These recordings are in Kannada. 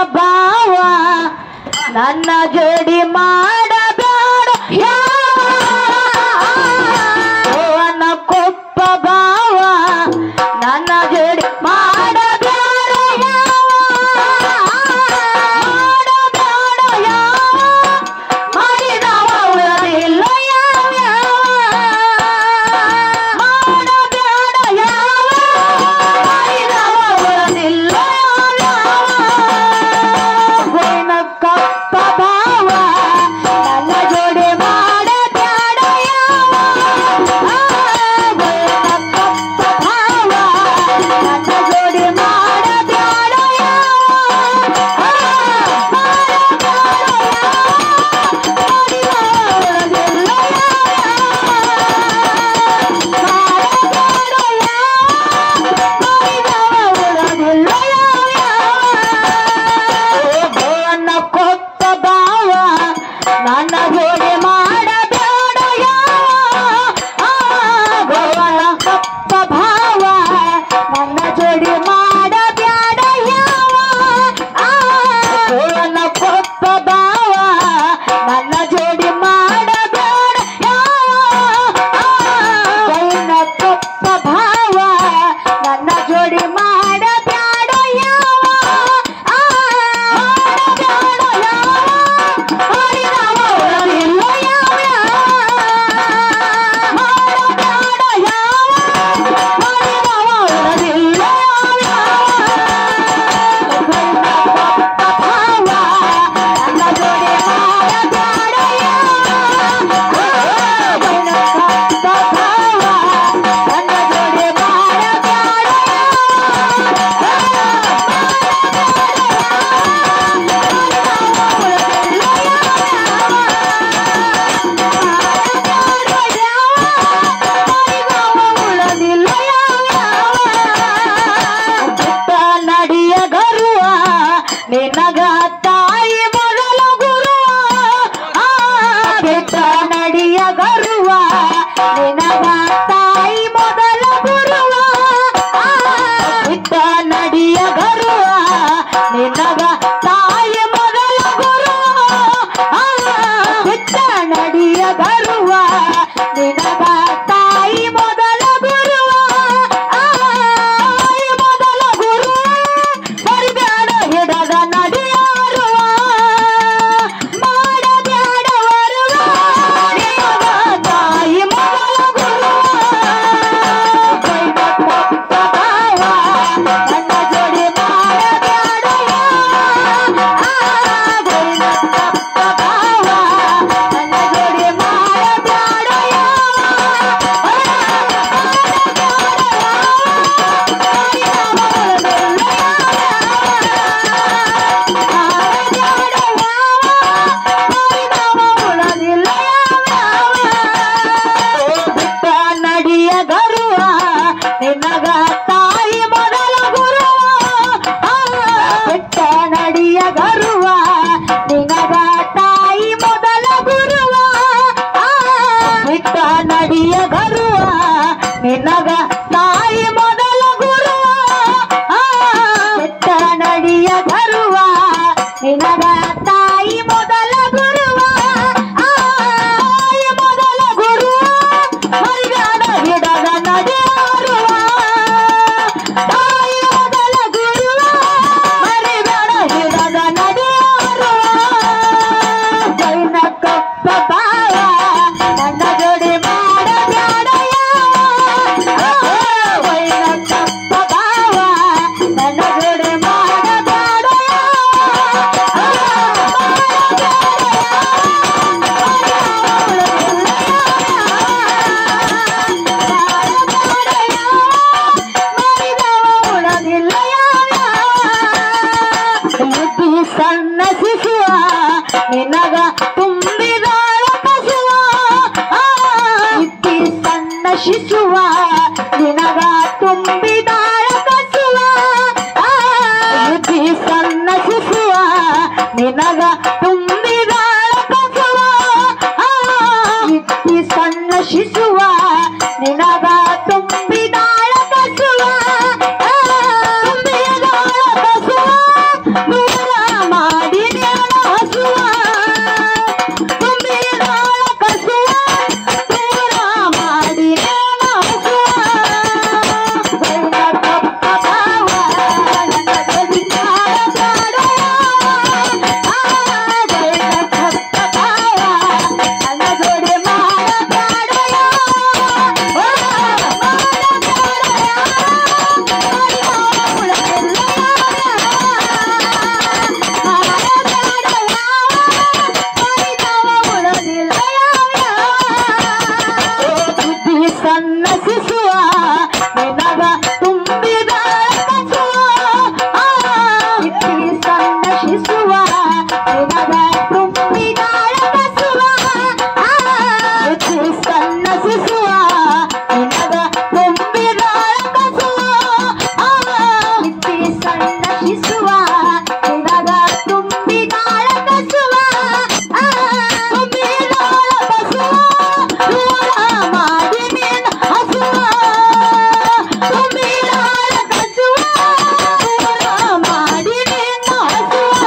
ಭಾವ ನನ್ನ ಜೋಡಿ ಮಾಡಬೇಡ ಅವನ ಕೊಪ್ಪ ಭಾವ ನನ್ನ ಜೋಡಿ ಮಾಡಬೇಡ ಮಾಡಬೇಡ ಯಾವ ಮಾಡಿದವ ಉಳಿದಿಲ್ಲ ಯಾವ ಮಾಡಬೇಡ ಯಾವ ಮಾಡಿದವ ಉಳಿದಿಲ್ಲ ಯಾವ ಗೋವಿನ ಕಪ್ಪ ಭಾವ ನನ್ನ ಜೋಡಿ ಮಾಡಬೇಡ ಯಾವ ಗೋವಿನ ಕಪ್ಪ ಭಾವ ನನ್ನ ಜೋಡಿ ಮಾಡಬೇಡ ಭುವನ ಕೊಟ್ಟ ಭಾವ ನನ್ನ ಜೋಡಿ ಮಾಡಬೇಡ ಭುವನ ಕೊಟ್ಟ ಭಾವ ನನ್ನ ಜೋಡಿ ಮಾಡಬೇಡ ಭುವನ ಕೊಟ್ಟ ಭಾವ ನನ್ನ ಜೋಡಿ ಮಾಡಬೇಡ ಭುವನ ಕೊಟ್ಟ ಭಾವ ನನ್ನ ಜೋಡಿ ಮಾಡಬೇಡ ಯಾವ ನಡಿಯ ಗರುವ ನಿನಗ ತಾಯಿ ಮೊದಲ ಗುರುವ ಆ ಬೆಟ್ಟ ನಡಿಯ ಗರುವ ನಿನಗ ತಾಯಿ ಮೊದಲ ಗುರುವ ಆ ಬೆಟ್ಟ ನಡಿಯ ಗರುವ ನಿನಗ ತಾಯಿ ಮೊದಲ ಗುರುವ ಆ ಬೆಟ್ಟ ನಡಿಯ ಗರುವ ನಿನಗ ತಾಯಿ ಮೊದಲ ಗುರುವ ಆ ತಾಯಿ ಮೊದಲ ಗುರು ಬರಿಬೇಡ ಹಿಡದ ನಡಿಯಾರುವ ಮಾಡಬ್ಯಾಡ ವರುವ ನಿನಗ ತಾಯಿ ಮೊದಲ ಗುರು ಕೈನ ಕೊಟ್ಟ ಭಾವ ನನ್ನ ಜೋಡಿ ಮಾಡಬ್ಯಾಡ ಆ ಕೈನ ಕೊಟ್ಟ ಭಾವ ನನ್ನ ಜೋಡಿ ಮಾಡಬ್ಯಾಡ ಬಿಟ್ಟ ನಡಿಯ ಗರುವ ನಿನಗ ತಾಯಿ ಮೊದಲ ಗುರುವ ಆ, ಬಿಟ್ಟ ನಡಿಯ ಗರುವ ನಿನಗ ತಾಯಿ ಮೊದಲ ಗುರುವ ಆ, ಬಿಟ್ಟ ನಡಿಯ ಗರುವ ನಿನಗ ತಾಯಿ ಮೊದಲ ಗುರುವ ಆ, ಬಿಟ್ಟ ನಡಿಯ ಗರುವ ನಿನಗ ತಾಯಿ ಮೊದಲ ಗುರುವ ಆ, ತಾಯಿ ಮೊದಲ ಗುರುವ ಮರಿಬೇಡ ಹಿಡದ ನಡೆಯಾರುವ ತಾಯಿ ಮೊದಲ ಗುರುವ ಮರಿಬೇಡ ಹಿಡದ ನಡೆಯಾರುವ ಕೈನ ಕಪ್ಪ ಬಾವ ನನ್ನ ಜೋಡಿ ಮಾಡಬ್ಯಾಡ ಕೈನ ಕಪ್ಪ ಬಾವ ನನ್ನ ಜೋಡಿ ಮಾಡಬ್ಯಾಡ ಬುದ್ಧಿ ಸಣ್ಣ ಶಿಶುವ ನಿನಗ ತುಂಬಿದಾಳ ಕಸುವ ಆ, ಬುದ್ಧಿ ಸಣ್ಣ ಶಿಶುವ ನಿನಗ ತುಂಬಿದಾಳ ಕಸುವ ಆ, ಬುದ್ಧಿ ಸಣ್ಣ ಶಿಶುವ ನಿನಗ ತುಂಬಿದಾಳ ಕಸುವ ಆ, ಬುದ್ಧಿ ಸಣ್ಣ ಶಿಶುವ ನಿನಗ ತುಂಬಿದಾಳ ಕಸುವ ಆ, ತುಂಬಿದಾಳ ಕಸುವ ದೂರ ನಿನಗ ತುಂಬಿದಾಳ ಕಸುವ ಆ, ಇತಿ ಸಣ್ಣ ಶಿಶುವ ನಿನಗ ತುಂಬಿದಾಳ ಕಸುವ ಆ, ಇತಿ ಸಣ್ಣ ಶಿಶುವ ನಿನಗ ತುಂಬಿದಾಳ ಕಸುವ ಆ, ತುಂಬಿದಾಳ ಕಸುವ ದೂರ ಮಾಡಿ ನಿನ್ನ ಹಸುವ ತುಂಬಿದಾಳ ಕಸುವ ದೂರ ಮಾಡಿ ನಿನ್ನ ಹಸುವ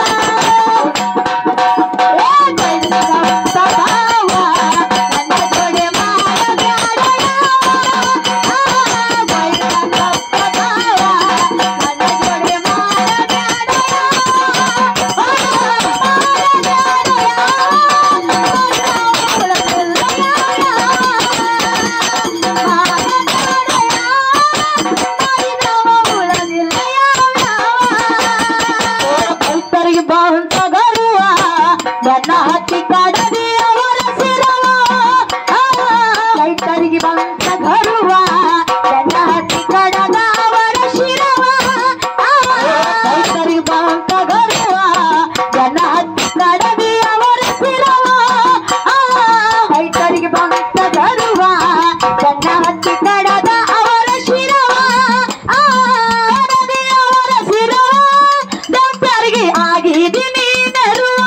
ಕೈತರಿಗೆ ಬಂತ ಗರುವ ನನ್ನ ಹತ್ತಿ ಕಡದಿ ಅವರ ಸಿರವ ಆ, ಕೈತರಿಗೆ ಬಂತ ಗರುವ ನನ್ನ ಹತ್ತಿ ಕಡದ ಅವರ ಶಿರವ ಆ, ಕೈತರಿಗೆ ಬಂತ ಗರುವ ನನ್ನ ಹತ್ತಿ ಕಡದಿ ಅವರ ಸಿರವ ಆ, ಕೈತರಿಗೆ ಬಂತ ಗರುವ ನನ್ನ ಹತ್ತಿ ಕಡದ ಅವರ ಶಿರವ ಆ, ಕಡದಿ ಅವರ ಶಿರವ ಡಾಕ್ಟರ್ಗೆ ಆಗಿದ್ದೀನಿ ನೆರುವ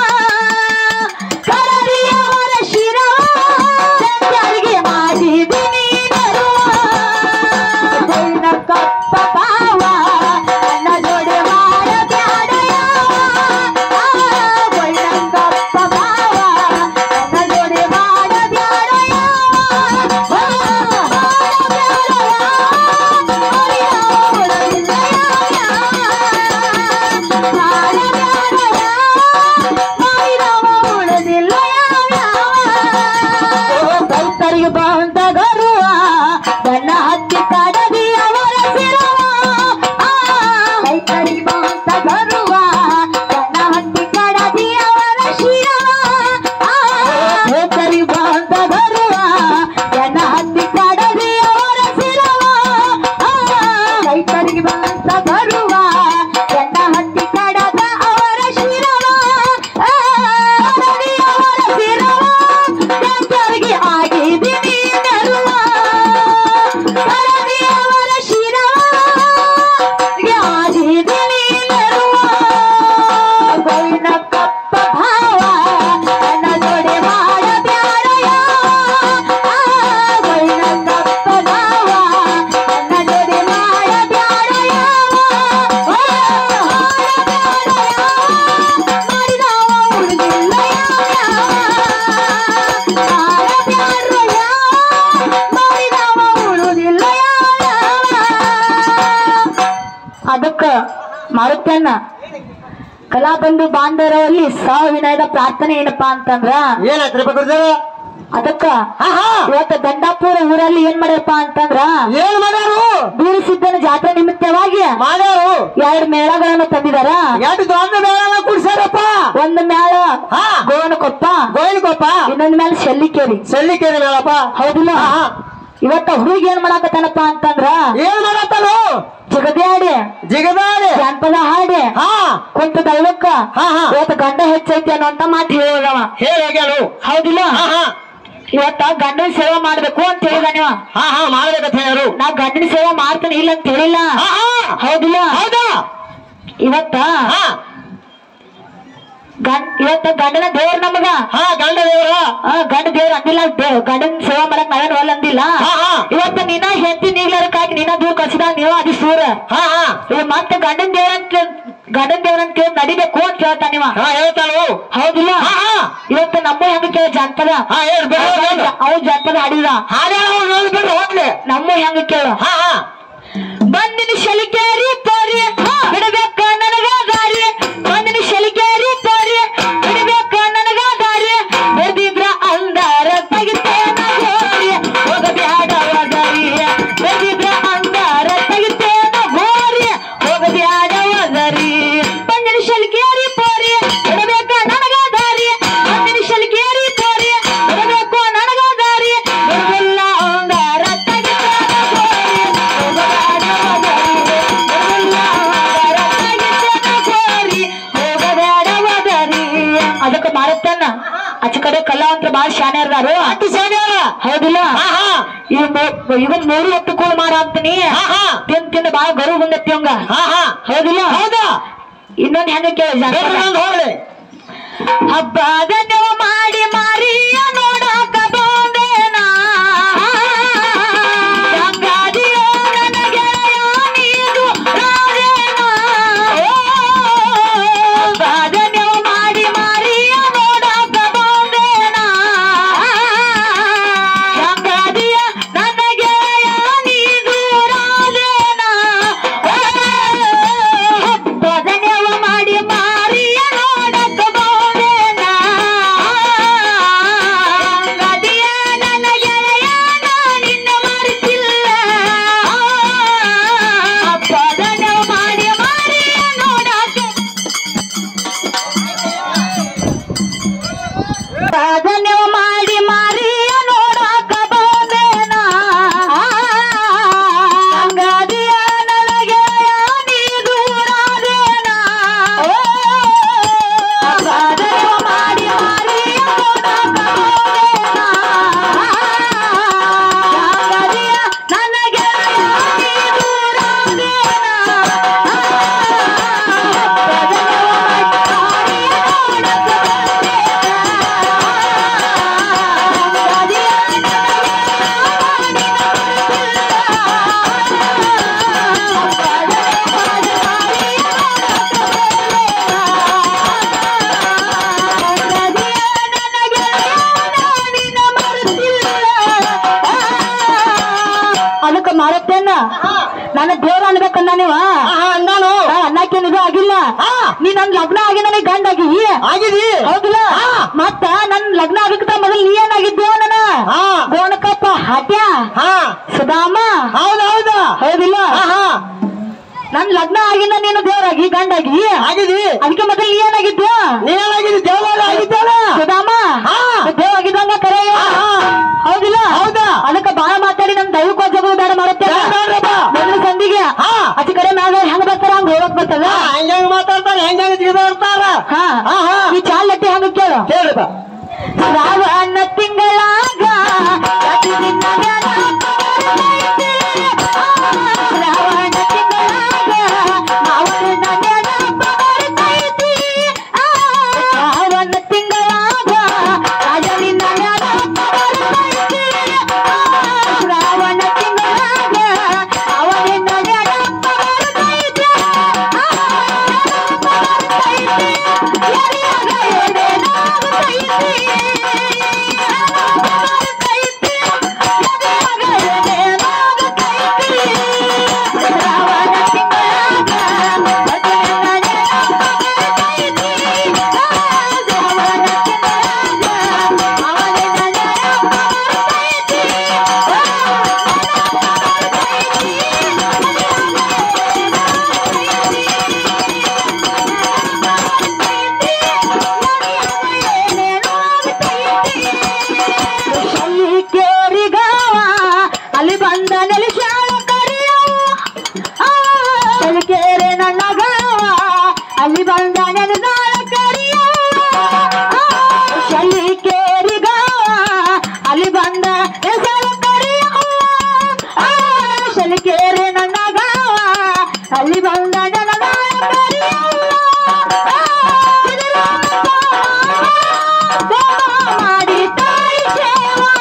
ಕರಡಿಯವರ ಶಿರವ ಡಾಕ್ಟರ್ಗೆ ಆಗಿದ್ದೀನಿ ನೆರುವ ಬೈನ ಕಪ್ಪ ಬಾವ ನನ್ನ ಜೋಡಿ ಮಾಡ ಬ್ಯಾಡಯ ಬೈನ ಕಪ್ಪ ಬಾವ ನನ್ನ ಜೋಡಿ ಮಾಡ ಬ್ಯಾಡಯ ಕೈತರಿಗೆ ಬಂದ ಗರುವ ನನ್ನ ಹತ್ತಿ ಕಡದಿ ಅವರ ಸಿರವ ಆ, ಕೈತರಿಗೆ ಬಂದ ಗರುವ ನನ್ನ ಹತ್ತಿ ಕಡದಿ ಅವರ ಶಿರವ ಆ, ಕೈತರಿಗೆ ಬಂದ ಗರುವ ನನ್ನ ಹತ್ತಿ ಕಡದಿ ಅವರ ಸಿರವ ಆ, ಕೈತರಿಗೆ ಬಂದ ಗರುವ ನನ್ನ ಹತ್ತಿ ಕಡದ ಅವರ ಶಿರವ ಆ, ಕಡದಿ ಅವರ ಶಿರವ ಡಾಕ್ಟರ್ಗೆ ಆಗಿದ್ದೀನಿ ನೆರವ ಕಡದಿ ಅವರ ಶಿರವ ಆಗಿದ್ದೀನಿ ನೆರವ ಗೋವಿನ ಕಪ್ಪ ಭಾವ ನನ್ನ ಜೋಡಿ ಮಾಡ ಬ್ಯಾಡಯ ಗೋವಿನ ಕಪ್ಪ ಭಾವ ನನ್ನ ಜೋಡಿ ಮಾಡ ಬ್ಯಾಡಯ ಮಾಡಿದವ ಉಳಿದಿಲ್ಲಯ ಮಾಡಿದವ ಉಳಿದಿಲ್ಲಯ ಅದಕ್ಕ ಮಾರುತ್ಯನ್ನ ಕಲಾಬಂಧು ಬಾಂಧವರಲ್ಲಿ ಸಾವಿನದ ಪ್ರಾರ್ಥನೆ ಏನಪ್ಪಾ ಅಂತಂದ್ರ ಏನಾಯ್ತ್ರಿ ಗುರುದೇವ ಅದಕ್ಕ ಹಾ ಹಾ ಇವತ್ತ ದಂಡಾಪುರ ಊರಲ್ಲಿ ಏನ್ ಮಾಡ್ಯಪ್ಪ ಅಂತಂದ್ರ ಏನ್ ಮಾಡ್ಯಾರು ಬೀರಸಿದ್ದನ ಜಾತ್ರೆ ನಿಮಿತ್ತವಾಗಿ ಮಾಡ್ಯಾರು ಎರಡು ಮೇಳಗಳನ್ನು ತಂದಿದಾರ ಎರಡು ದೊಡ್ಡ ಮೇಳನ ಕುಡ್ಸ್ಯಾರಪ್ಪ ಒಂದು ಮೇಳ ಹಾ ಗೋವನಕೊಪ್ಪ ಗೋಯಿಲ್ಕೊಪ್ಪ ಇನ್ನೊಂದ್ ಮೇಳ ಶೆಲ್ಲಿಕೇರಿ ಸೆಳ್ಳಿಕೇರಿ ಮೇಳಪ್ಪ ಹೌದಿಲ್ಲ ಹಾ ಹಾ ಇವತ್ತ ಹುಡುಗಿ ಏನ್ ಮಾಡಾಕತ್ತಾನಪ್ಪ ಅಂತಂದ್ರ ಏನ್ ಮಾಡತ್ತಾನು ಜಗದ್ಯಾಡಿ ಜಿಗದಾಡಿ ಜಾನಪದ ಹಾಡಿ ಹಾ ಕುಂತ ದೈವಕ್ಕ ಹಾ ಹಾ ಇವತ್ತ ಗಂಡ ಹೆಚ್ಚೈತಿ ಅನ್ನೋಂತ ಮಾತು ಹೇಳಿದವ ಹೇಳಿ ಹೋಗ್ಯಾನು ಹೌದಿಲ್ಲ ಹಾ ಹಾ ಇವತ್ತ ಗಂಡನ ಸೇವೆ ಮಾಡ್ಬೇಕು ಅಂತ ಹೇಳಿದ ನೀವ ಹಾ ಹಾ ಮಾಡ್ಬೇಕಂತ ಹೇಳ್ಯಾರು ನಾ ಗಂಡನ ಸೇವೆ ಮಾಡ್ತಾನೆ ಇಲ್ಲ ಅಂತ ಹೇಳಿಲ್ಲ ಹಾ ಹಾ ಹೌದಿಲ್ಲ ಹೌದಾ ಇವತ್ತ ಹಾ ಗಂಡ ಇವತ್ತ ಗಂಡನ ದೇವ್ರ ನಮಗ ಹಾ ಗಂಡ ದೇವ್ರ ಆ, ಗಂಡ ದೇವ್ರ ಅಂದಿಲ್ಲ ದೇವ್ ಗಂಡನ ಸೇವೆ ಮಾಡಕ್ ನಾವೇನ್ ಒಲ್ಲ ಅಂದಿಲ್ಲ ಹಾ ಹಾ ಇವತ್ತ ನೀನ ಹೆತ್ತಿ ನೀಗ್ಲಾರಕ್ಕಾಗಿ ನೀನ ದೂರ ಕಳ್ಸಿದಾಗ ನೀವ ಅದಿ ಸೂರ ಹಾ ಹಾ ಇವ್ ಮತ್ತೆ ಗಂಡನ ದೇವ್ರ ಅಂತ ಗಂಡನ ದೇವ್ರ ಅಂತ ಕೇಳಿ ನಡಿಬೇಕು ಅಂತ ಹೇಳ್ತಾನ ನೀವ ಹಾ ಹೇಳ್ತಾನು ಹೌದಿಲ್ಲ ಹಾ ಹಾ ಇವತ್ತ ನಮ್ಮ ಹೆಂಗ ಕೇಳ ಜಾನಪದ ಹಾ ಹೇಳ್ ಬಿಡ್ರಿ ಅವ್ ಜಾನಪದ ಹಾಡಿದ ಹಾಡ್ಯಾರ ಅವ್ರು ನೋಡಿ ಬಿಡ್ರಿ ಹೋಗ್ಲಿ ನಮ್ಮ ಹೆಂಗ ಕೇಳ ಹಾ ಹಾ ಬಂದಿನ ಶಲಿಕೇರಿ ತೋರಿ ಬಿಡಬೇಕ ನನಗ ದಾರಿ ಬಂದಿನ ಶಲಿಕೇರಿ ತೋರಿ ಬಿಡಬೇಕ ನನಗ ದಾರಿ ಬೆದಿದ್ರ ಅಂದಾರ ತೆಗಿತೇನ ಗೋರಿ ಹೋಗಬ್ಯಾಡವ ದಾರಿ ಬೆದಿದ್ರ ಅಂದಾರ ತೆಗಿತೇನ ಗೋರಿ ಹೋಗಬ್ಯಾಡವ ದಾರಿ ಬಂದಿನ ಶಲಿಕೇರಿ ತೋರಿ ಬಿಡಬೇಕ ನನಗ ದಾರಿ ಬಂದಿನ ಶಲಿಕೇರಿ ತೋರಿ ಬಿಡಬೇಕು ನನಗ ದಾರಿ ಬಿಡಲಿಲ್ಲ ಅಂದಾರ ತೆಗಿತೇನ ಗೋರಿ ಹೋಗಬ್ಯಾಡವ ದಾರಿ ಬಿಡಲಿಲ್ಲ ಆಚೆ ಕಡೆ ಕಲಾವಂತರ ಬಾಳ ಶಾನ್ಯಾರ್ದಾರು ಅತಿ ಶಾನ್ಯಾರ ಹೌದಿಲ್ಲ ಹಾ ಹಾ ಇವ್ ಮೂ- ಇವನ್ ಮೂರು ಹೊತ್ತು ಕೂಳ್ ಮಾಡ ಅಂತೀನಿ ಹಾ ಹಾ ತಿಂದ್ ತಿಂದ್ ಬಾಳ ಗರು ಬಂದತ್ತಿ ಅವಂಗ ಹಾ ಹಾ ಹೌದಿಲ್ಲ ಹೌದಾ ಇನ್ನೊಂದ್ ಹೆಂಗ ಕೇಳಿ ಬೇರೆ ನಂದು ಹೋಗ್ಲಿ ಹಬ್ಬದ ನೆವ ಮಾಡಿ ಮಾರಿಯ ನೋಡಾಕ ಬಂದೇನಾ ಗಂಗಾದಿಯೋ ನನ್ನ ಗೆಳೆಯ ನೀನು ರಾಜೇನಾ ಹಬ್ಬದ ನೆವ ಮಾಡಿ ಮಾರಿಯ ನೋಡಾಕ ಬಂದೇನಾ ಗಂಗಾದಿಯ ನನ್ನ ಗೆಳೆಯ ನೀನು ರಾಜೇನಾ ಹಬ್ಬದ ನೆವ ಮಾಡಿ ಮಾರಿಯ ನೋಡಾಕ ಬಂದೇನಾ ಗಂಗಾದಿಯ ನನ್ನ ಗೆಳೆಯ ನಿನ್ನ ಮರೆತಿಲ್ಲ ಹಬ್ಬದ ನೆವ ಮಾಡಿ ಮಾರಿಯ ನೋಡಾಕ ಸಾಧನೆವ ಮಾಡಿ ಮಾರಿಯ ನೋಡಾಕ ಬಂದೇನ ಹಂಗಾದಿಯ ನನಗೆ ನೀ ದೂರಾದೇನ ಸಾಧನೆವ ಮಾಡಿ ಮಾರಿಯ ನೋಡಾಕ ಬಂದೇನ ಹಂಗಾದಿಯ ನನಗೆ ನೀ ದೂರಾದೇನ ಅದಕ್ಕೆ ಮಾಡತ್ತೇನ ನನ್ನ ದೇವ್ರ ಅನ್ಬೇಕನ್ನ ನೀವ ಹಾ ಹಾ ನಾನು ಅನ್ನಕ್ಕೇನು ಇದು ಆಗಿಲ್ಲ ಹಾ. ನೀ ನನ್ ಲಗ್ನ ಆಗಿ ನನಗೆ ಗಂಡಾಗಿ ಆಗಿದಿ ಹೌದಿಲ್ಲ ಹಾ. ಮತ್ತ ನನ್ ಲಗ್ನ ಆಗಕ್ಕಿಂತ ಮೊದಲು ನೀ ಏನಾಗಿದ್ದೇವ ನನ್ನ ಹಾ ಗೋಣಕಪ್ಪ ಹಟ್ಯ ಹಾ ಸುಧಾಮ ಹೌದಾ ಹೌದಾ ಹೌದಿಲ್ಲ ಹಾ ಹಾ ನನ್ ಲಗ್ನ ಆಗಿಂದ ನೀನು ದೇವರಾಗಿ ಗಂಡಾಗಿ ಆಗಿದಿ ಅದಕ್ಕೆ ಮೊದಲು ನೀ ಏನಾಗಿದ್ದ ನೀನಾಗಿದ್ದಿ ದೇವಾಲಯ ಆಗಿದ್ದಾಳ ಸುಧಾಮ ಹಾ. ದೇವಾಗಿದ್ದಂಗ ಕರೆಯ ಹಾ, ಹಾ. ಹೌದಿಲ್ಲ ಹೌದಾ? ಅದಕ್ಕೆ ಬಾಳ ಮಾತಾಡಿ ನನ್ ದೈವಕ್ಕೆ ಜಗವು ಬೇಡ ಮಾಡುತ್ತೆ ಬೇಡ ಬೇಡ್ರಪ್ಪ. ಮೊದಲು ಸಂದಿಗೆ ಹಾ. ಆಚೆ ಕಡೆ ಮ್ಯಾಗ ಹೆಂಗ್ ಬರ್ತಾರ ಹಂಗ ಹೋಗಕ್ ಬರ್ತದ ಹಾ, ಹೆಂಗ್ ಹೆಂಗ್ ಮಾತಾಡ್ತಾರ ಹೆಂಗ್ ಹೆಂಗ್ ಜಿಗಿದಾಡ್ತಾರ ಹಾ ಹಾ ಹಾ ಈ ಚಾಲಟ್ಟಿ ಹಂಗ ಕೇಳು ಹೇಳ್ರಪ್ಪ ಶ್ರಾವಣ ತಿಂಗಳಾಗ ಪ್ರತಿದಿನ ನೆನಪು ಬರ್ತೈತೆ. ಆ, ಶ್ರಾವಣ ತಿಂಗಳಾಗ ಮಾವನ ನೆನಪು ಬರ್ತೈತಿ. ಆ, ಶ್ರಾವಣ ತಿಂಗಳಾಗ ರಾಜನಿನ ನೆನಪು ಬರ್ತೈತಿ. ಆ, ಶ್ರಾವಣ ತಿಂಗಳಾಗ ಅವನಿನ ನೆನಪು ಬರ್ತೈತಿ. ಆ, ನೆನಪು ಬರ್ತೈತಿ. ಎದೆಯಾಗ ಏನೇನಾಗುತ್ತೈತಿ. ಕೇರಿಗಾವ ಅಲ್ಲಿ ಬಂದ ನೆಲೆಸಾಳ ಕರಿಯವ್ವ ಚಲಿಕೇರೆ ನನ್ನ ಗಾವ ಅಲ್ಲಿ ಬಂದ ನೆನೆದಾಳ ಕರಿಯವ್ವ ಚಲಿಕೇರಿಗಾವ ಅಲ್ಲಿ ಬಂದ ನೆಲೆಸಾಳ ಕರಿಯವ್ವ ಚಲಿಕೇರೆ ನನ್ನ ಗಾವ ಅಲ್ಲಿ ಬಂದ ನೆನೆದಾಳ ಕರಿಯವ್ವ ಮಾಡಿ ತಾಯಿ ಸೇವಾ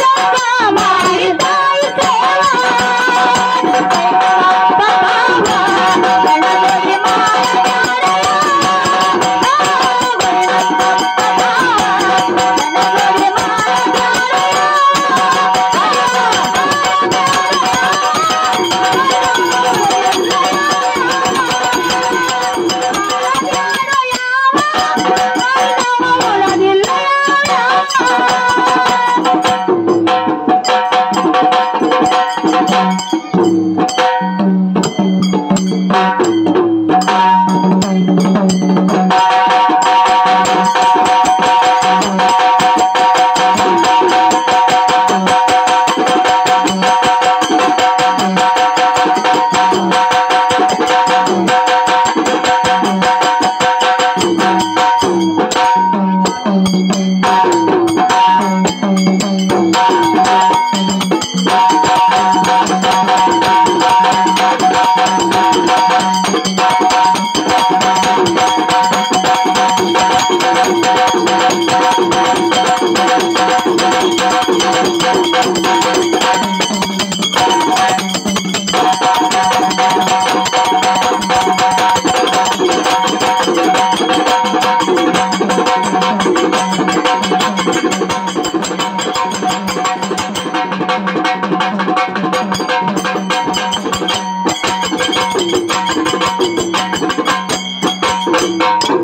ಮಾಡಿ ತಾಯಿ ಸೇವಾ ಠಠಠಠ